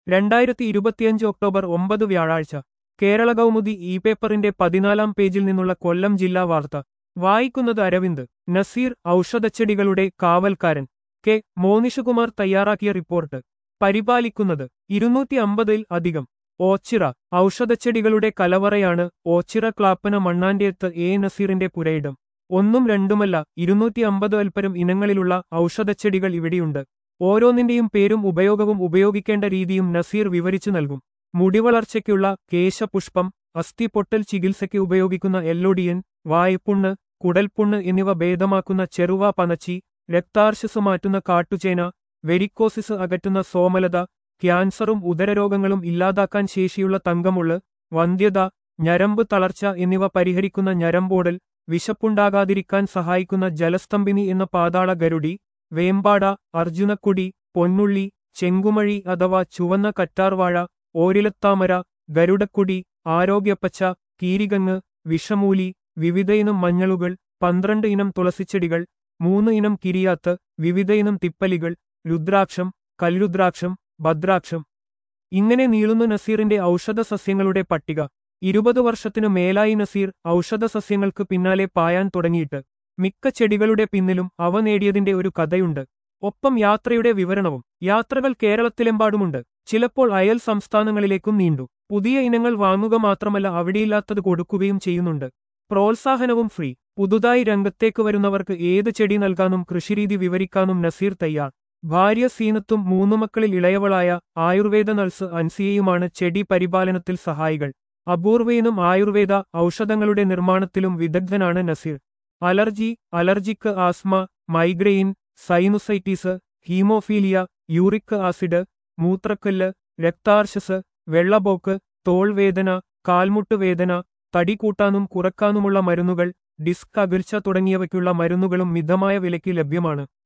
രണ്ടായിരത്തി ഇരുപത്തിയഞ്ച് ഒക്ടോബർ ഒമ്പത് വ്യാഴാഴ്ച കേരള കൗമുദി ഇ പേപ്പറിന്റെ പതിനാലാം പേജിൽ നിന്നുള്ള കൊല്ലം ജില്ലാ വാർത്ത വായിക്കുന്നത് അരവിന്ദ് നസീർ ഔഷധച്ചെടികളുടെ കാവൽക്കാരൻ കെ മോനിഷകുമാർ തയ്യാറാക്കിയ റിപ്പോർട്ട് പരിപാലിക്കുന്നത് ഇരുന്നൂറ്റി അമ്പതിൽ അധികം ഓച്ചിറ ഔഷധച്ചെടികളുടെ കലവറയാണ് ഓച്ചിറ ക്ലാപ്പന മണ്ണാന്റെയത്ത് എ നസീറിന്റെ പുരയിടം ഒന്നും രണ്ടുമല്ല ഇരുന്നൂറ്റി അമ്പത് അൽപ്പരം ഇനങ്ങളിലുള്ള ഔഷധച്ചെടികൾ ഇവിടെയുണ്ട് ഓരോന്നിന്റെയും പേരും ഉപയോഗവും ഉപയോഗിക്കേണ്ട രീതിയും നസീർ വിവരിച്ചു നൽകും മുടിവളർച്ചയ്ക്കുള്ള കേശപുഷ്പം അസ്ഥിപൊട്ടൽ ചികിത്സയ്ക്ക് ഉപയോഗിക്കുന്ന എല്ലൊടിയൻ വായ്പുണ്ണ് കുടൽപുണ്ണ് എന്നിവ ഭേദമാക്കുന്ന ചെറുവ പനച്ചി രക്താർശസ് മാറ്റുന്ന കാട്ടുചേന വെരിക്കോസിസ് അകറ്റുന്ന സോമലത ക്യാൻസറും ഉദരരോഗങ്ങളും ഇല്ലാതാക്കാൻ ശേഷിയുള്ള തങ്കമുള്ള് വന്ധ്യത ഞരമ്പ് തളർച്ച എന്നിവ പരിഹരിക്കുന്ന ഞരമ്പോടൽ വിശപ്പുണ്ടാകാതിരിക്കാൻ സഹായിക്കുന്ന ജലസ്തംഭിനി എന്ന പാതാള ഗരുഡി വേമ്പാട അർജുനക്കുടി പൊന്നുള്ളി ചെങ്കുമഴി അഥവാ ചുവന്ന കറ്റാർവാഴ ഓരിലത്താമര ഗരുഡക്കുടി ആരോഗ്യപ്പച്ച കീരികങ്ങ് വിഷമൂലി വിവിധയിനം മഞ്ഞളുകൾ പന്ത്രണ്ട് ഇനം തുളസിച്ചെടികൾ മൂന്ന് ഇനം കിരിയാത്ത് വിവിധയിനം തിപ്പലികൾ രുദ്രാക്ഷം കൽരുദ്രാക്ഷം ഭദ്രാക്ഷം ഇങ്ങനെ നീളുന്നു നസീറിന്റെ ഔഷധ സസ്യങ്ങളുടെ പട്ടിക ഇരുപത് വർഷത്തിനു മേലായി നസീർ ഔഷധ സസ്യങ്ങൾക്ക് പിന്നാലെ പായാൻ തുടങ്ങിയിട്ട് മിക്ക ചെടികളുടെ പിന്നിലും അവ നേടിയതിന്റെ ഒരു കഥയുണ്ട് ഒപ്പം യാത്രയുടെ വിവരണവും യാത്രകൾ കേരളത്തിലെമ്പാടുമുണ്ട് ചിലപ്പോൾ അയൽ സംസ്ഥാനങ്ങളിലേക്കും നീണ്ടു പുതിയ ഇനങ്ങൾ വാങ്ങുക മാത്രമല്ല അവിടെയില്ലാത്തത് കൊടുക്കുകയും ചെയ്യുന്നുണ്ട് പ്രോത്സാഹനവും ഫ്രീ പുതുതായി രംഗത്തേക്ക് വരുന്നവർക്ക് ഏത് ചെടി നൽകാനും കൃഷിരീതി വിവരിക്കാനും നസീർ തയ്യാർ ഭാര്യ സീനത്തും മൂന്നു മക്കളിൽ ഇളയവളായ ആയുർവേദ നഴ്സ് അൻസിയയുമാണ് ചെടി പരിപാലനത്തിൽ സഹായികൾ അപൂർവയിനും ആയുർവേദ ഔഷധങ്ങളുടെ നിർമ്മാണത്തിലും വിദഗ്ധനാണ് നസീർ അലർജി അലർജിക്ക് asthma migraine sinusitis haemophilia uric acid മൂത്രക്കല്ല് രക്താർശസ് വെള്ളപോക്ക് തോൾവേദന കാൽമുട്ട് വേദന തടി കൂട്ടാനും കുറക്കാനുമുള്ള മരുന്നുകൾ ഡിസ്ക് അകൽച്ച തുടങ്ങിയവയ്ക്കുള്ള മരുന്നുകളും മിതമായ വിലയ്ക്ക് ലഭ്യമാണ്